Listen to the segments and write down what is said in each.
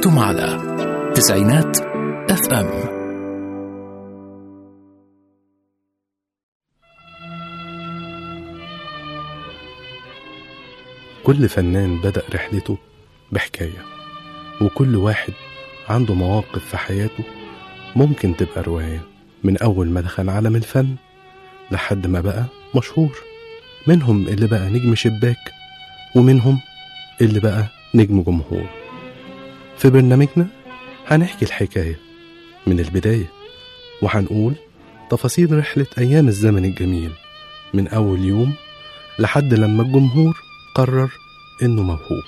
أنتم على تسعينات اف ام كل فنان بدأ رحلته بحكاية وكل واحد عنده مواقف في حياته ممكن تبقى رواية من أول ما دخل عالم الفن لحد ما بقى مشهور منهم اللي بقى نجم شباك ومنهم اللي بقى نجم جمهور في برنامجنا هنحكي الحكاية من البداية وهنقول تفاصيل رحلة أيام الزمن الجميل من أول يوم لحد لما الجمهور قرر إنه موهوب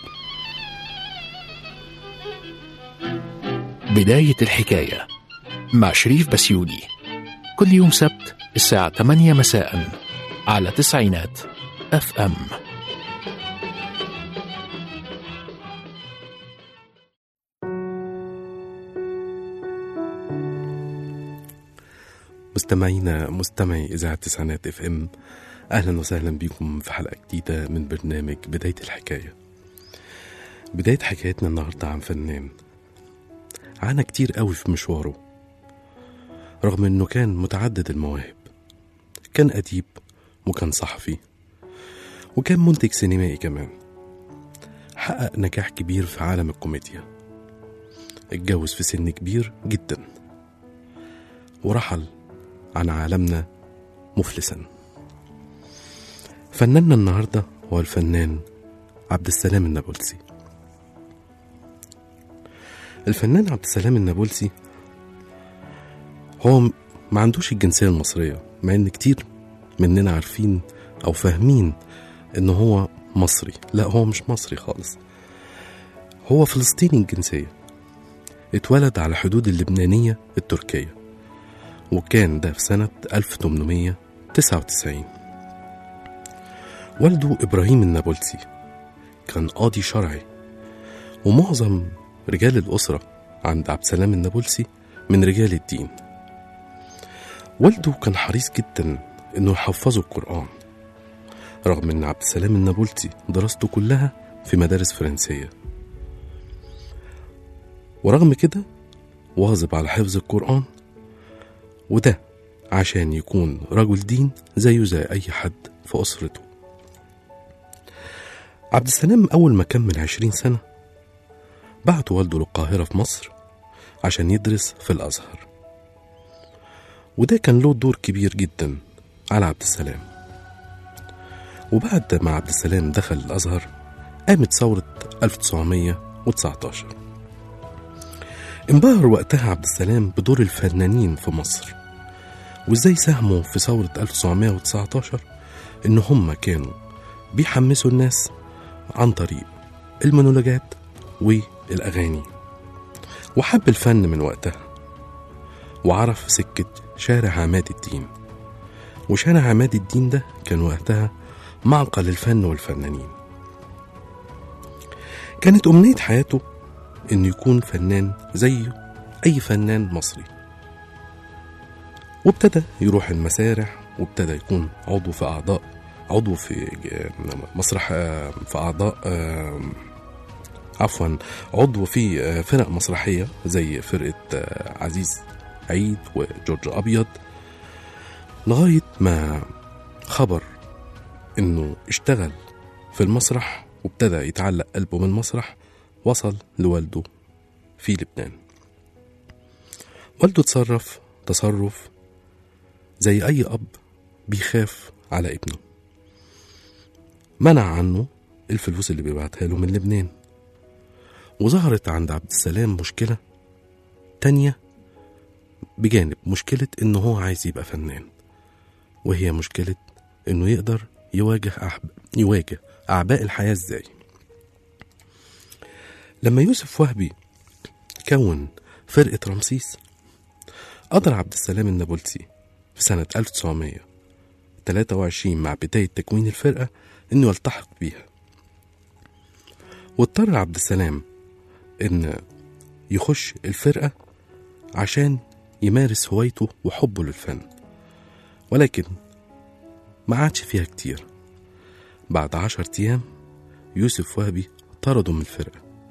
بداية الحكاية مع شريف بسيوني كل يوم سبت الساعة 8 مساء على تسعينات اف ام مستمعينا مستمعي إذاعة تسعينات اف ام أهلا وسهلا بكم في حلقة جديدة من برنامج بداية الحكاية بداية حكايتنا النهاردة عن فنان عانى كتير قوي في مشواره رغم انه كان متعدد المواهب كان أديب وكان صحفي وكان منتج سينمائي كمان حقق نجاح كبير في عالم الكوميديا اتجوز في سن كبير جدا ورحل عن عالمنا مفلسا فناننا النهارده هو الفنان عبد السلام النابلسي الفنان عبد السلام النابلسي هو م- ما عندوش الجنسية المصرية مع ان كتير مننا عارفين او فاهمين ان هو مصري لا هو مش مصري خالص هو فلسطيني الجنسية اتولد على حدود اللبنانية التركية وكان ده في سنة 1899 والده إبراهيم النابلسي كان قاضي شرعي ومعظم رجال الأسرة عند عبد السلام النابلسي من رجال الدين والده كان حريص جدا إنه يحفظه القرآن رغم إن عبد السلام النابلسي دراسته كلها في مدارس فرنسية ورغم كده واظب على حفظ القرآن وده عشان يكون رجل دين زيه زي أي حد في أسرته عبد السلام أول ما كمل عشرين سنة بعت والده للقاهرة في مصر عشان يدرس في الأزهر وده كان له دور كبير جدا على عبد السلام وبعد ما عبد السلام دخل الأزهر قامت ثورة 1919 انبهر وقتها عبد السلام بدور الفنانين في مصر وازاي ساهموا في ثورة 1919 ان هم كانوا بيحمسوا الناس عن طريق المونولوجات والأغاني وحب الفن من وقتها وعرف سكة شارع عماد الدين وشارع عماد الدين ده كان وقتها معقل الفن والفنانين كانت أمنية حياته إنه يكون فنان زيه أي فنان مصري وابتدى يروح المسارح وابتدى يكون عضو في أعضاء عضو في ج- مسرح آه، في أعضاء آه، عفوا عضو في آه، فرق مسرحية زي فرقة آه، عزيز عيد وجورج أبيض لغاية ما خبر إنه اشتغل في المسرح وابتدى يتعلق قلبه بالمسرح وصل لوالده في لبنان والده تصرف تصرف زي أي أب بيخاف على ابنه منع عنه الفلوس اللي بيبعتها له من لبنان وظهرت عند عبد السلام مشكلة تانية بجانب مشكلة إنه هو عايز يبقى فنان وهي مشكلة إنه يقدر يواجه أحب... يواجه أعباء الحياة إزاي لما يوسف وهبي كون فرقة رمسيس قدر عبد السلام النابلسي في سنة 1923 مع بداية تكوين الفرقة إنه يلتحق بيها واضطر عبد السلام إن يخش الفرقة عشان يمارس هوايته وحبه للفن ولكن ما عادش فيها كتير بعد عشر أيام يوسف وهبي طرده من الفرقة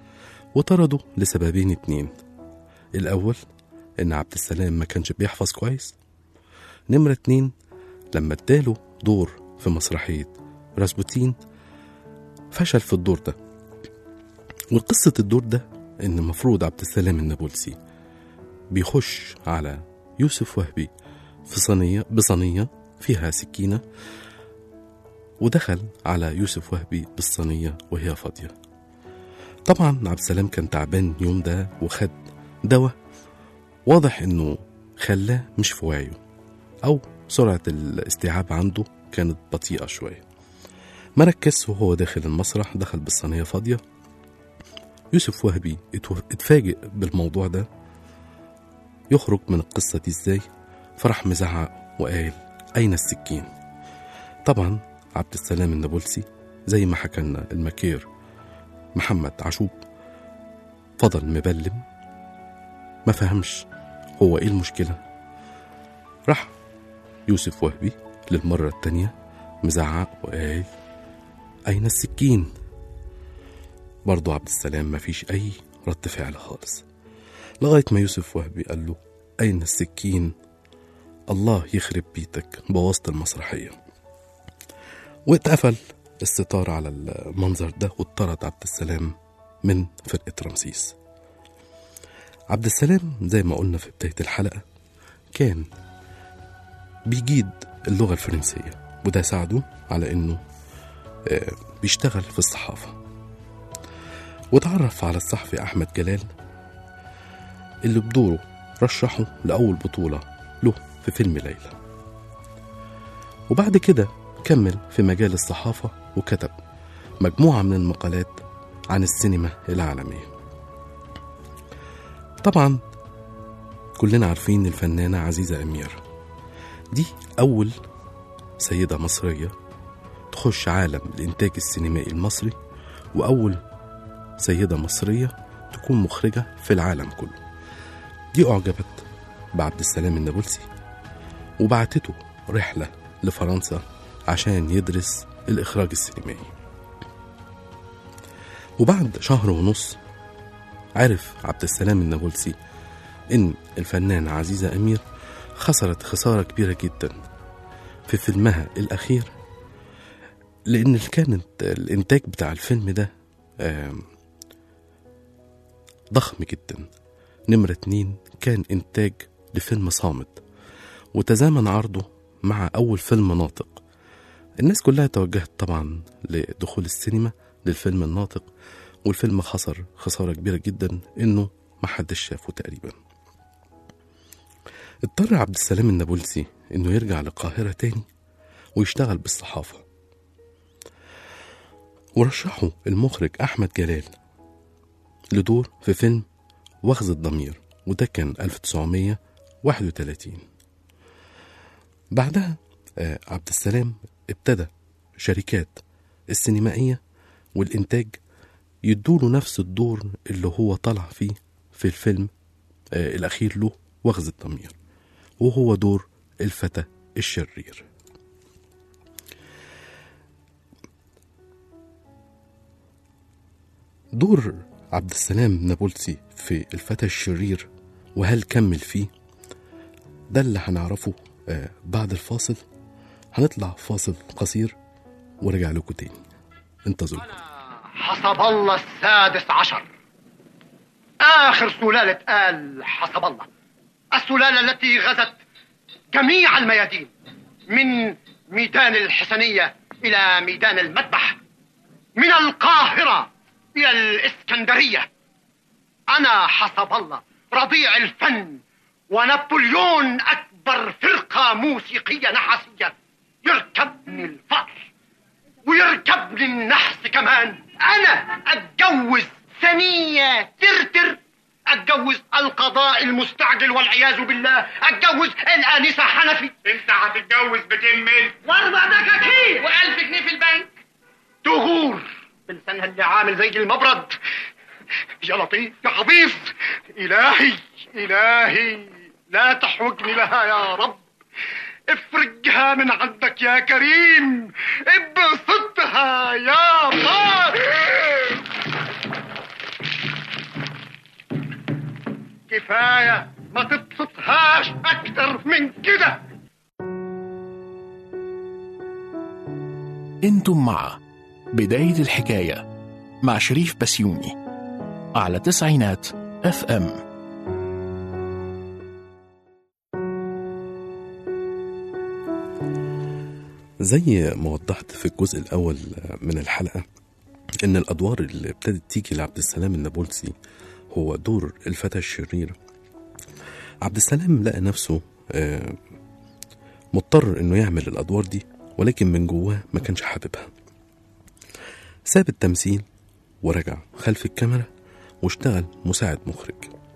وطرده لسببين اتنين الأول إن عبد السلام ما كانش بيحفظ كويس نمرة اتنين لما اداله دور في مسرحية راسبوتين فشل في الدور ده وقصة الدور ده إن المفروض عبد السلام النابلسي بيخش على يوسف وهبي في صينية بصينية فيها سكينة ودخل على يوسف وهبي بالصينية وهي فاضية طبعا عبد السلام كان تعبان يوم ده وخد دواء واضح انه خلاه مش في وعيه او سرعة الاستيعاب عنده كانت بطيئة شوية مركز وهو داخل المسرح دخل بالصينية فاضية يوسف وهبي اتو- اتفاجئ بالموضوع ده يخرج من القصة دي ازاي فراح مزعق وقال أين السكين طبعا عبد السلام النابلسي زي ما حكى لنا المكير محمد عشوب فضل مبلم ما فهمش هو ايه المشكلة راح يوسف وهبي للمرة التانية مزعق وقال أين السكين برضو عبد السلام مفيش أي رد فعل خالص لغاية ما يوسف وهبي قال له أين السكين الله يخرب بيتك بوظت المسرحية واتقفل الستار على المنظر ده واتطرد عبد السلام من فرقة رمسيس عبد السلام زي ما قلنا في بداية الحلقة كان بيجيد اللغة الفرنسية وده ساعده على انه آه، بيشتغل في الصحافة وتعرف على الصحفي أحمد جلال اللي بدوره رشحه لأول بطولة له في فيلم ليلى وبعد كده كمل في مجال الصحافة وكتب مجموعة من المقالات عن السينما العالمية طبعا كلنا عارفين الفنانة عزيزة أمير دي أول سيدة مصرية تخش عالم الإنتاج السينمائي المصري وأول سيدة مصرية تكون مخرجة في العالم كله دي أعجبت بعبد السلام النابلسي وبعتته رحلة لفرنسا عشان يدرس الإخراج السينمائي وبعد شهر ونص عرف عبد السلام النابلسي إن الفنانة عزيزة أمير خسرت خسارة كبيرة جدا في فيلمها الأخير لأن كانت الإنتاج بتاع الفيلم ده آم، ضخم جدا نمرة اتنين كان إنتاج لفيلم صامت وتزامن عرضه مع أول فيلم ناطق الناس كلها توجهت طبعا لدخول السينما للفيلم الناطق والفيلم خسر خسارة كبيرة جدا إنه محدش شافه تقريبا اضطر عبد السلام النابلسي إنه يرجع للقاهرة تاني ويشتغل بالصحافة ورشحه المخرج أحمد جلال لدور في فيلم وخز الضمير وده كان 1931 بعدها آه، عبد السلام ابتدى شركات السينمائية والإنتاج يدوله نفس الدور اللي هو طلع فيه في الفيلم آه، الأخير له وخز الضمير وهو دور الفتى الشرير دور عبد السلام نابلسي في الفتى الشرير وهل كمل فيه ده اللي هنعرفه آه، بعد الفاصل هنطلع فاصل قصير ورجع لكم تاني انتظروا حسب الله السادس عشر آخر سلالة آل حسب الله السلالة التي غزت جميع الميادين من ميدان الحسنية إلى ميدان المذبح من القاهرة إلى الإسكندرية أنا حسب الله رضيع الفن ونابليون أكبر فرقة موسيقية نحاسية يركبني الفقر ويركبني النحس كمان انا اتجوز ثانية ترتر اتجوز القضاء المستعجل والعياذ بالله اتجوز الانسة حنفي انت هتتجوز بتمل واربع دكاكين و1000 جنيه في البنك تغور بلسانها اللي عامل زي المبرد يا لطيف يا حفيظ الهي الهي لا تحوجني لها يا رب افرجها من عندك يا كريم ابسطها يا طارق كفاية ما تبسطهاش أكتر من كده انتم مع بداية الحكاية مع شريف بسيوني على تسعينات اف ام زي ما وضحت في الجزء الأول من الحلقة إن الأدوار اللي ابتدت تيجي لعبد السلام النابلسي هو دور الفتى الشرير عبد السلام لقى نفسه آه، مضطر إنه يعمل الأدوار دي ولكن من جواه ما كانش حاببها ساب التمثيل ورجع خلف الكاميرا واشتغل مساعد مخرج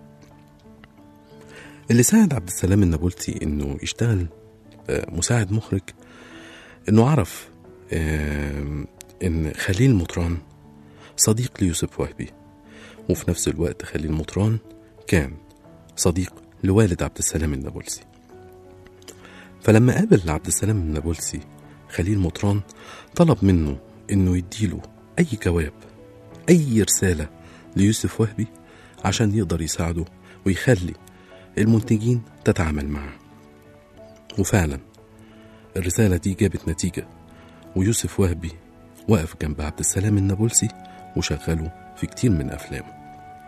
اللي ساعد عبد السلام النابلسي إنه يشتغل آه، مساعد مخرج انه عرف آم، ان خليل مطران صديق ليوسف وهبي وفي نفس الوقت خليل مطران كان صديق لوالد عبد السلام النابلسي فلما قابل عبد السلام النابلسي خليل مطران طلب منه انه يديله اي جواب اي رسالة ليوسف وهبي عشان يقدر يساعده ويخلي المنتجين تتعامل معه وفعلا الرسالة دي جابت نتيجة ويوسف وهبي وقف جنب عبد السلام النابلسي وشغله في كتير من أفلامه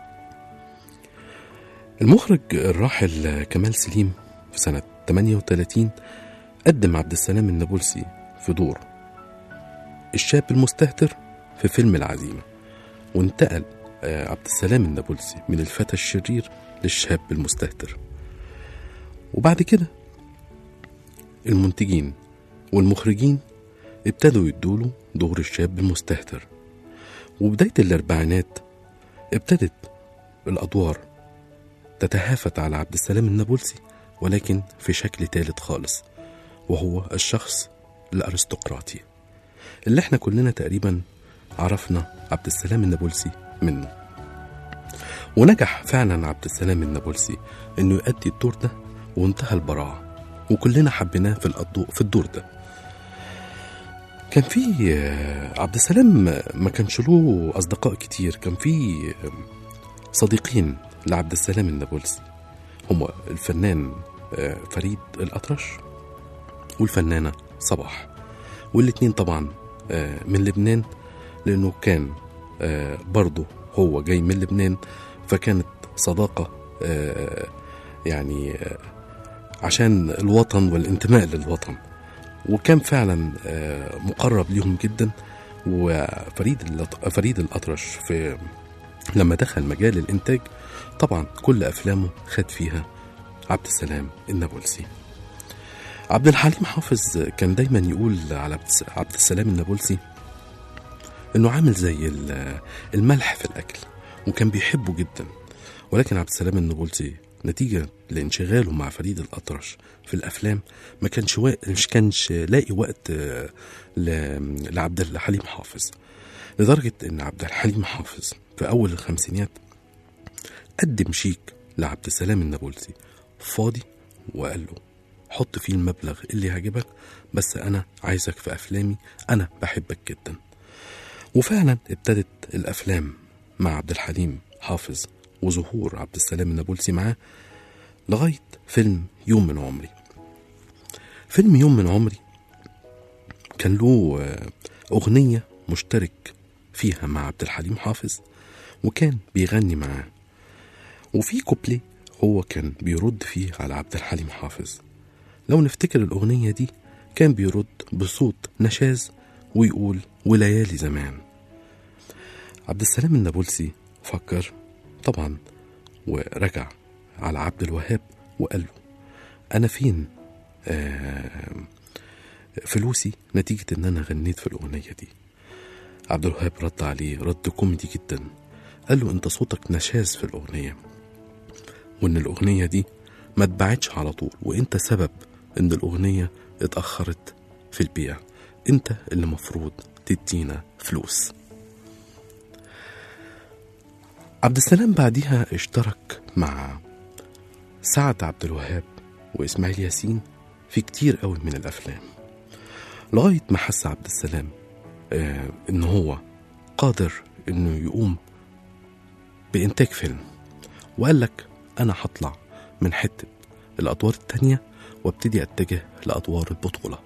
المخرج الراحل كمال سليم في سنة 38 قدم عبد السلام النابلسي في دور الشاب المستهتر في فيلم العزيمة وانتقل آه، عبد السلام النابلسي من الفتى الشرير للشاب المستهتر وبعد كده المنتجين والمخرجين ابتدوا يدوله دور الشاب المستهتر وبداية الأربعينات ابتدت الأدوار تتهافت على عبد السلام النابلسي ولكن في شكل تالت خالص وهو الشخص الأرستقراطي اللي احنا كلنا تقريبا عرفنا عبد السلام النابلسي منه ونجح فعلا عبد السلام النابلسي انه يؤدي الدور ده وانتهى البراعه وكلنا حبيناه في الأضو... في الدور ده كان في آه، عبد السلام ما كانش له أصدقاء كتير كان في آه، صديقين لعبد السلام النابلسي هما الفنان آه، فريد الأطرش والفنانة صباح والاتنين طبعا آه، من لبنان لأنه كان آه، برضه هو جاي من لبنان فكانت صداقة آه، يعني آه، عشان الوطن والانتماء للوطن وكان فعلا آه، مقرب ليهم جدا وفريد الأط- فريد الأطرش في لما دخل مجال الإنتاج طبعا كل أفلامه خد فيها عبد السلام النابلسي عبد الحليم حافظ كان دايما يقول على عبد الس- عبد السلام النابلسي انه عامل زي ال- الملح في الاكل وكان بيحبه جدا ولكن عبد السلام النابلسي نتيجة لانشغاله مع فريد الأطرش في الأفلام ما كانش وا... مش كانش لاقي وقت آه، ل... لعبد الحليم حافظ لدرجة إن عبد الحليم حافظ في أول الخمسينات قدم شيك لعبد السلام النابلسي فاضي وقال له حط فيه المبلغ اللي يعجبك بس أنا عايزك في أفلامي أنا بحبك جدا وفعلا ابتدت الأفلام مع عبد الحليم حافظ وظهور عبد السلام النابلسي معاه لغاية فيلم يوم من عمري فيلم يوم من عمري كان له آه، أغنية مشترك فيها مع عبد الحليم حافظ وكان بيغني معاه وفي كوبليه هو كان بيرد فيه على عبد الحليم حافظ لو نفتكر الأغنية دي كان بيرد بصوت نشاز ويقول وليالي زمان عبد السلام النابلسي فكر طبعا ورجع على عبد الوهاب وقال له أنا فين آه فلوسي نتيجة إن أنا غنيت في الأغنية دي عبد الوهاب رد عليه رد كوميدي جدا قال له أنت صوتك نشاز في الأغنية وإن الأغنية دي ما اتباعتش على طول وأنت سبب إن الأغنية اتأخرت في البيع أنت اللي مفروض تدينا فلوس عبد السلام بعديها اشترك مع سعد عبد الوهاب وإسماعيل ياسين في كتير قوي من الأفلام لغاية ما حس عبد السلام آه إن هو قادر إنه يقوم بإنتاج فيلم وقال لك أنا هطلع من حتة الأدوار التانية وابتدي أتجه لأدوار البطولة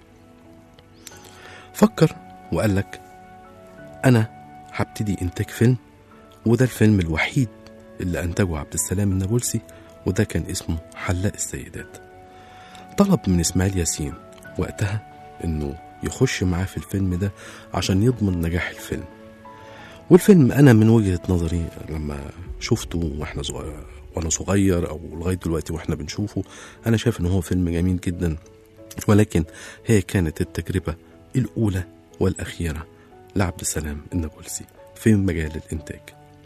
فكر وقال لك أنا هبتدي إنتاج فيلم وده الفيلم الوحيد اللي أنتجه عبد السلام النابلسي وده كان اسمه حلاق السيدات طلب من إسماعيل ياسين وقتها إنه يخش معاه في الفيلم ده عشان يضمن نجاح الفيلم والفيلم أنا من وجهة نظري لما شفته وإحنا صغير وأنا صغير أو لغاية دلوقتي وإحنا بنشوفه أنا شايف إن هو فيلم جميل جدا ولكن هي كانت التجربة الأولى والأخيرة لعبد السلام النابلسي في مجال الإنتاج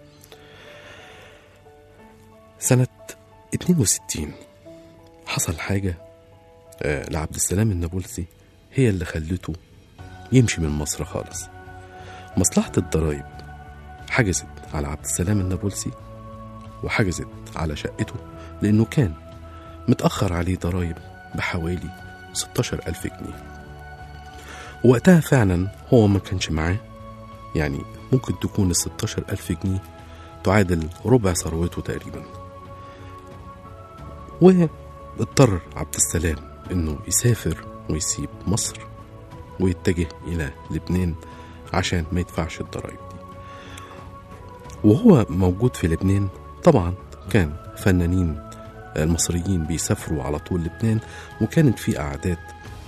سنة 62 حصل حاجة آه، لعبد السلام النابلسي هي اللي خلته يمشي من مصر خالص مصلحة الضرايب حجزت على عبد السلام النابلسي وحجزت على شقته لأنه كان متأخر عليه ضرايب بحوالي 16 ألف جنيه وقتها فعلا هو ما كانش معاه يعني ممكن تكون ال 16 ألف جنيه تعادل ربع ثروته تقريبا واضطر عبد السلام انه يسافر ويسيب مصر ويتجه الى لبنان عشان ما يدفعش الضرايب دي وهو موجود في لبنان طبعا كان فنانين المصريين بيسافروا على طول لبنان وكانت في قعدات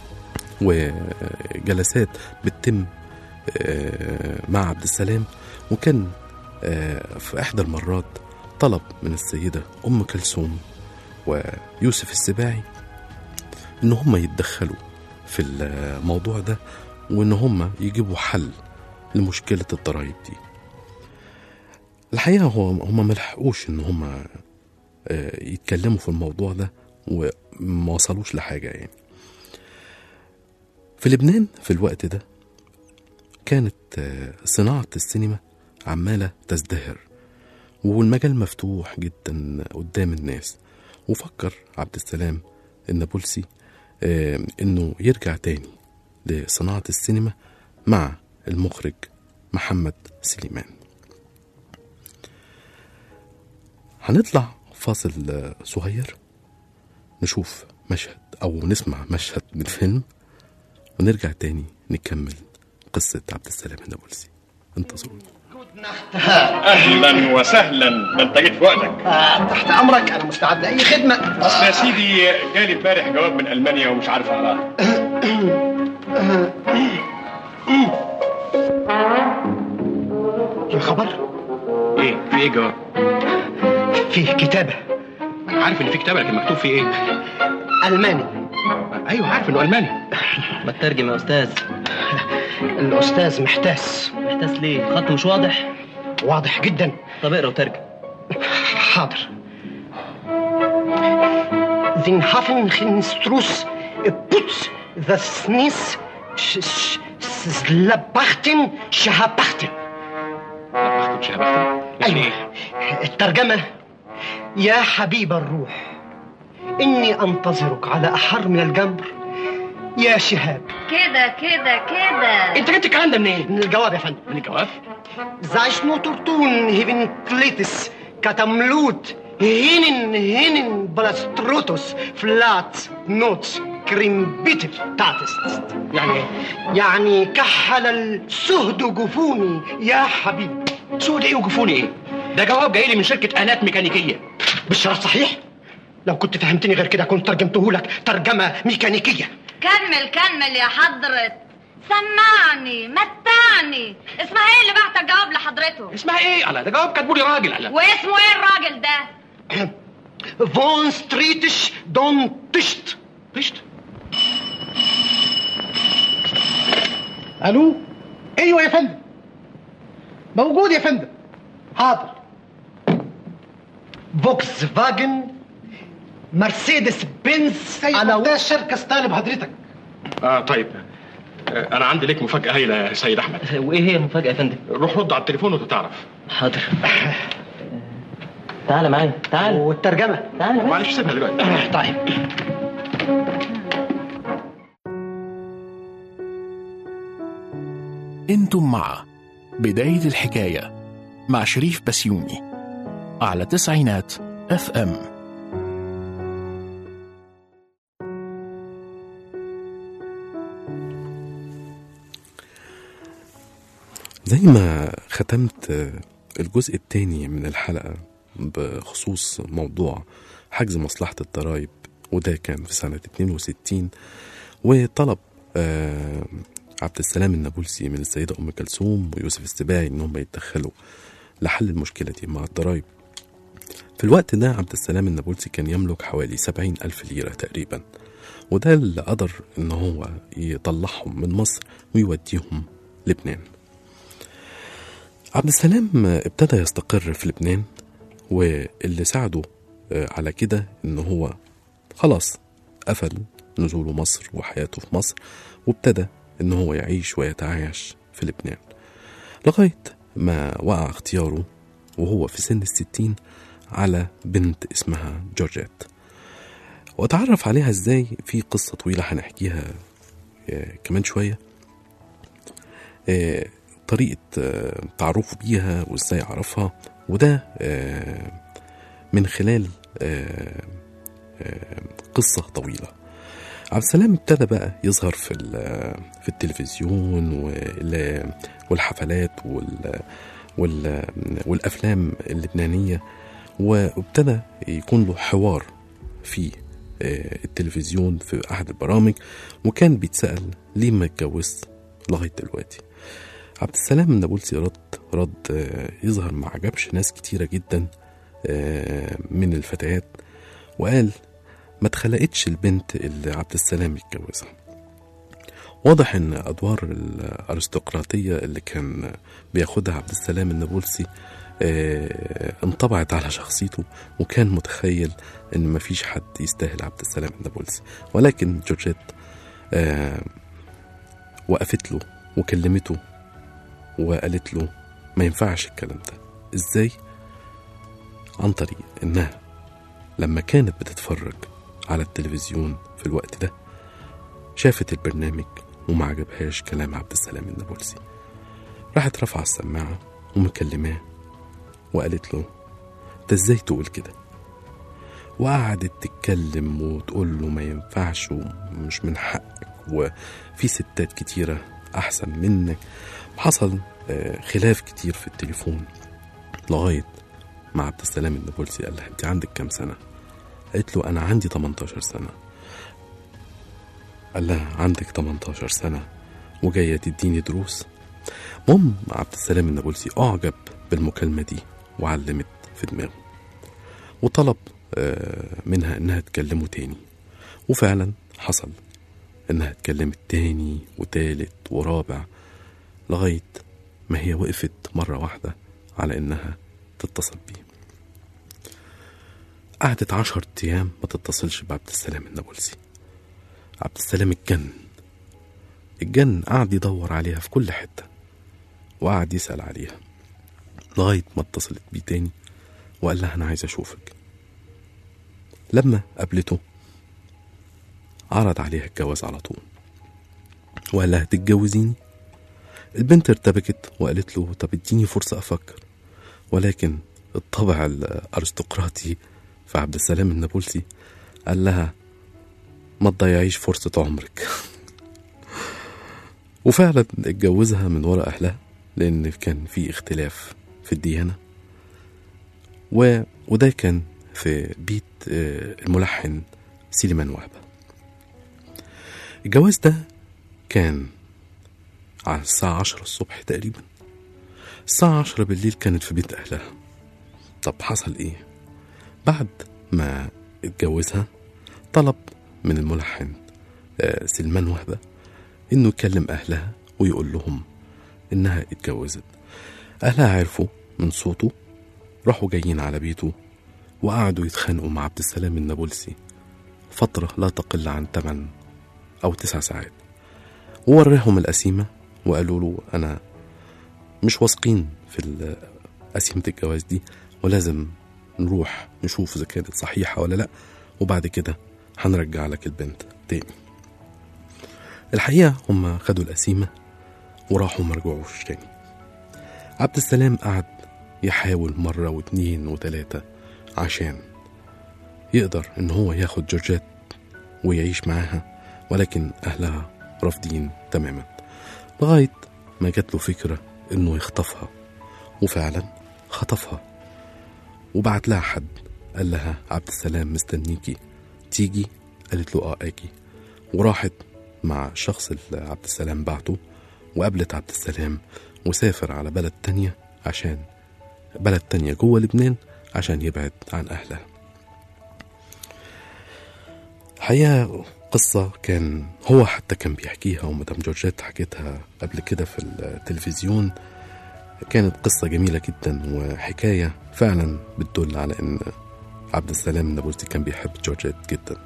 وجلسات بتتم آه، مع عبد السلام وكان آه، في إحدى المرات طلب من السيدة أم كلثوم ويوسف السباعي إن هم يتدخلوا في الموضوع ده وإن هم يجيبوا حل لمشكلة الضرايب دي الحقيقة هو هم ملحقوش إن هم آه، يتكلموا في الموضوع ده وما وصلوش لحاجة يعني في لبنان في الوقت ده كانت آه، صناعة السينما عمالة تزدهر والمجال مفتوح جدا قدام الناس وفكر عبد السلام النابلسي آه، انه يرجع تاني لصناعة السينما مع المخرج محمد سليمان هنطلع فاصل آه، صغير نشوف مشهد او نسمع مشهد من الفيلم ونرجع تاني نكمل قصة عبد السلام النابلسي انتظروني اهلا وسهلا ده انت جيت في وقتك آه، تحت امرك انا مستعد لاي خدمه اصل يا سيدي جالي امبارح جواب من المانيا ومش عارف اقراه يا خبر ايه في ايه جواب فيه كتابه انا عارف ان في كتاب لكن مكتوب فيه ايه الماني ايوه عارف انه الماني ما تترجم يا استاذ الاستاذ محتاس محتاس ليه خط مش واضح واضح جدا طب اقرا وترجم حاضر Den Hafengenstruß putz das Nis Slabachten Shahabachten ما مكتوبش يا بختي يعني أيوة ايه الترجمة يا حبيب الروح إني أنتظرك على أحر من الجمر يا شهاب كده كده كده انت جبت الكلام ده منين من الجواب يا فندم من الجواب Sei nur tun, hivin klitis, katamlut, hinin, hinin, balastrutus, flat, nots, krimbitif, tatis. يعني ايه يعني كحل السهد جفوني يا حبيب سود ايه وجفوني ايه ده جواب جاي لي من شركه الات ميكانيكيه بالشرط صحيح؟ لو كنت فهمتني غير كده كنت ترجمته لك ترجمة ميكانيكية كمل كمل يا حضرة سمعني متعني اسمها ايه اللي بعت الجواب لحضرته اسمها ايه الله ده جواب كاتبه لي راجل الله واسمه ايه الراجل ده فون ستريتش دون تشت قشط الو ايوه يا فندم موجود يا فندم حاضر فوكس فاجن مرسيدس بنز على ده الشركه استلم حضرتك اه طيب آه، انا عندي لك مفاجاه هايله يا سيد احمد وايه هي المفاجاه يا فندم روح رد على التليفون وتتعرف حاضر تعال معايا تعال والترجمه تعال معايا. معلش سيبها دلوقتي طيب انتم مع بداية الحكاية مع شريف بسيوني على تسعينات اف ام زي ما ختمت آه، الجزء الثاني من الحلقة بخصوص موضوع حجز مصلحة الضرائب وده كان في سنة 62 وطلب آه، عبد السلام النابلسي من السيدة أم كلثوم ويوسف السباعي إنهم يتدخلوا لحل المشكلة دي مع الضرائب في الوقت ده عبد السلام النابلسي كان يملك حوالي سبعين ألف ليرة تقريبا وده اللي قدر إن هو يطلعهم من مصر ويوديهم لبنان عبد السلام ابتدى يستقر في لبنان واللي ساعده آه، على كده إن هو خلاص قفل نزوله مصر وحياته في مصر وابتدى إن هو يعيش ويتعايش في لبنان لغاية ما وقع اختياره وهو في سن الستين على بنت اسمها جورجيت واتعرف عليها ازاي في قصة طويلة هنحكيها آه، كمان شوية آه، طريقة آه، تعرفه بيها وازاي عرفها وده آه، من خلال آه، آه، قصة طويلة عبد السلام ابتدى بقى يظهر في ال- في التلفزيون وال- والحفلات وال وال والافلام اللبنانيه وابتدى يكون له حوار في آه، التلفزيون في احد البرامج وكان بيتسال ليه ما اتجوزت لغايه دلوقتي عبد السلام النابلسي رد رد آه، يظهر ما عجبش ناس كتيره جدا آه، من الفتيات وقال ما اتخلقتش البنت اللي عبد السلام يتجوزها واضح ان ادوار الارستقراطيه اللي كان بياخدها عبد السلام النابلسي آه، انطبعت على شخصيته وكان متخيل ان مفيش حد يستاهل عبد السلام النابلسي ولكن جورجيت آه، وقفت له وكلمته وقالت له ما ينفعش الكلام ده ازاي عن طريق انها لما كانت بتتفرج على التلفزيون في الوقت ده شافت البرنامج وما عجبهاش كلام عبد السلام النابلسي راحت رفع السماعة ومكلماه وقالت له انت ازاي تقول كده وقعدت تتكلم وتقول له ما ينفعش ومش من حقك وفي ستات كتيرة أحسن منك حصل آه، خلاف كتير في التليفون لغاية ما عبد السلام النابلسي قال لها انت عندك كام سنة قالت له أنا عندي 18 سنة قال لها عندك 18 سنة وجاية تديني دروس مم عبد السلام النابلسي أعجب بالمكالمة دي وعلمت في دماغه وطلب آه، منها إنها تكلمه تاني وفعلا حصل إنها اتكلمت تاني وتالت ورابع لغاية ما هي وقفت مرة واحدة على إنها تتصل بيه قعدت عشر أيام ما تتصلش بعبد السلام النابلسي عبد السلام اتجن اتجن قعد يدور عليها في كل حتة وقعد يسأل عليها لغاية ما اتصلت بيه تاني وقال لها أنا عايز أشوفك لما قابلته عرض عليها الجواز على طول وقال لها تتجوزيني البنت ارتبكت وقالت له طب اديني فرصة أفكر ولكن الطبع الأرستقراطي في عبد السلام النابلسي قال لها ما تضيعيش فرصة عمرك وفعلا اتجوزها من وراء أهلها لأن كان في اختلاف في الديانة و... وده كان في بيت آه، الملحن سليمان وهبة الجواز ده كان على الساعة عشرة الصبح تقريبا الساعة عشرة بالليل كانت في بيت أهلها طب حصل إيه؟ بعد ما اتجوزها طلب من الملحن آه، سلمان وهبة إنه يكلم أهلها ويقول لهم إنها اتجوزت أهلها عرفوا من صوته راحوا جايين على بيته وقعدوا يتخانقوا مع عبد السلام النابلسي فترة لا تقل عن 8 أو 9 ساعات ووراهم القسيمة وقالوا له أنا مش واثقين في ال- قسيمة الجواز دي ولازم نروح نشوف إذا كانت صحيحة ولا لأ وبعد كده هنرجع لك البنت تاني الحقيقة هم خدوا القسيمة وراحوا مرجعوش تاني عبد السلام قعد يحاول مرة واتنين وتلاتة عشان يقدر ان هو ياخد جورجيت ويعيش معاها ولكن اهلها رافضين تماما لغاية ما جات له فكرة إنه يخطفها وفعلا خطفها وبعت لها حد قال لها عبد السلام مستنيكي تيجي قالت له اه اجي وراحت مع الشخص اللي عبد السلام بعته وقابلت عبد السلام وسافر على بلد تانية عشان بلد تانية جوه لبنان عشان يبعد عن أهلها حقيقة قصة كان هو حتى كان بيحكيها ومدام جورجيت حكيتها قبل كده في التلفزيون كانت قصة جميلة جدا وحكاية فعلا بتدل على ان عبد السلام النابلسي كان بيحب جورجيت جدا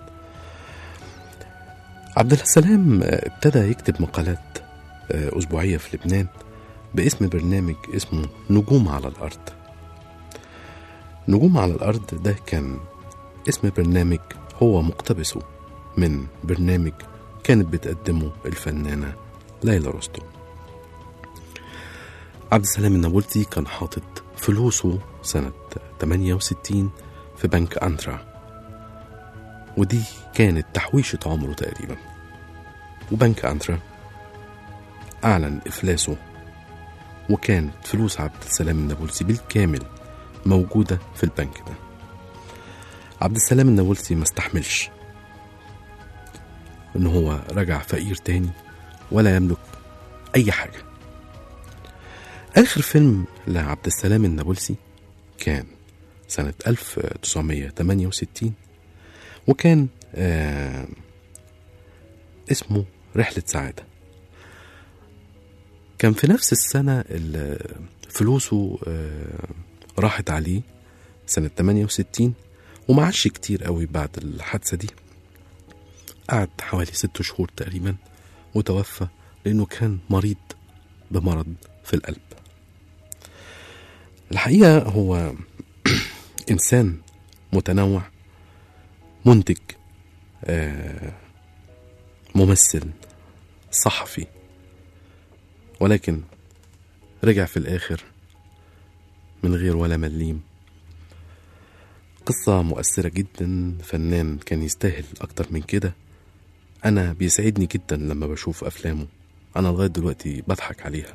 عبد السلام ابتدى يكتب مقالات أسبوعية في لبنان باسم برنامج اسمه نجوم على الأرض نجوم على الأرض ده كان اسم برنامج هو مقتبسه من برنامج كانت بتقدمه الفنانة ليلى رستم عبد السلام النابلسي كان حاطط فلوسه سنة 68 في بنك أنترا ودي كانت تحويشة عمره تقريبا وبنك أنترا أعلن إفلاسه وكانت فلوس عبد السلام النابلسي بالكامل موجودة في البنك ده عبد السلام النابلسي ما استحملش إن هو رجع فقير تاني ولا يملك أي حاجة آخر فيلم لعبد السلام النابلسي كان سنة 1968 وكان آه اسمه رحلة سعادة كان في نفس السنة اللي فلوسه آه راحت عليه سنة 68 ومعاش كتير قوي بعد الحادثة دي قعد حوالي ست شهور تقريبا وتوفى لأنه كان مريض بمرض في القلب الحقيقة هو إنسان متنوع منتج آه ممثل صحفي ولكن رجع في الآخر من غير ولا مليم قصة مؤثرة جدا فنان كان يستاهل أكتر من كده أنا بيسعدني جدا لما بشوف أفلامه أنا لغاية دلوقتي بضحك عليها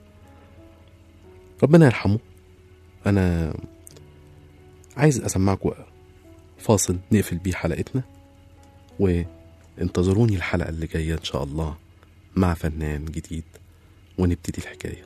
ربنا يرحمه أنا عايز أسمعكم فاصل نقفل بيه حلقتنا وانتظروني الحلقة اللي جاية إن شاء الله مع فنان جديد ونبتدي الحكاية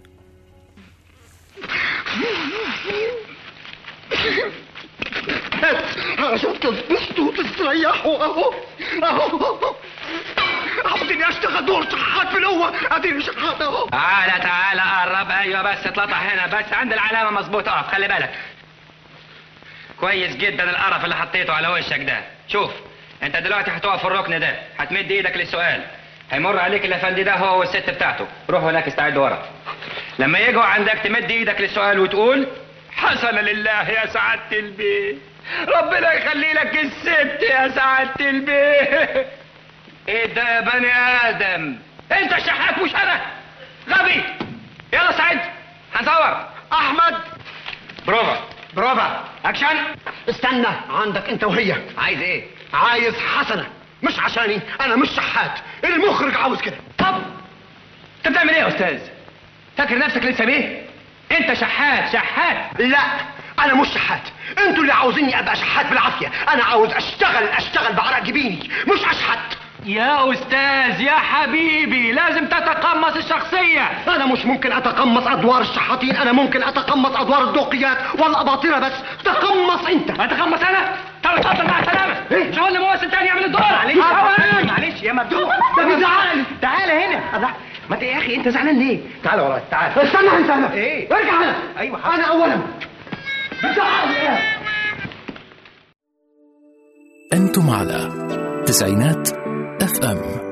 عشان تتبسطوا وتستريحوا اهو اهو عاوزين اشتغل دور شحات في القوه اديني شحات اهو تعالى تعالى قرب ايوه بس اطلع هنا بس عند العلامه مظبوط اقف خلي بالك كويس جدا القرف اللي حطيته على وشك ده شوف انت دلوقتي هتقف في الركن ده هتمد ايدك للسؤال هيمر عليك الافندي ده هو والست بتاعته روح هناك استعد ورا لما يجوا عندك تمد ايدك للسؤال وتقول حسن لله يا سعادة البيه ربنا يخلي لك الست يا سعادة البيه ايه ده يا بني ادم انت الشحات مش انا غبي يلا سعيد هنصور احمد بروفا برافا اكشن استنى عندك انت وهي عايز ايه عايز حسنه مش عشاني انا مش شحات المخرج عاوز كده طب انت بتعمل ايه يا استاذ فاكر نفسك لسه بيه انت شحات شحات لا انا مش شحات انتوا اللي عاوزيني ابقى شحات بالعافيه انا عاوز اشتغل اشتغل بعرق جبيني مش اشحت يا استاذ يا حبيبي لازم تتقمص الشخصيه انا مش ممكن اتقمص ادوار الشحاتين انا ممكن اتقمص ادوار الدقيات والاباطره بس تقمص انت اتقمص انا طب اتفضل مع السلامه إيه؟ شغل ممثل تاني يعمل الدور معلش معلش يا مبدوع ده بيزعلني تعالى هنا الله ما انت يا اخي انت زعلان ليه تعالى ورايا تعالى استنى انت هنا إيه؟ ارجع هنا أيوة، حاضر. انا اولا بتزعل ايه أنتم على تسعينات اف ام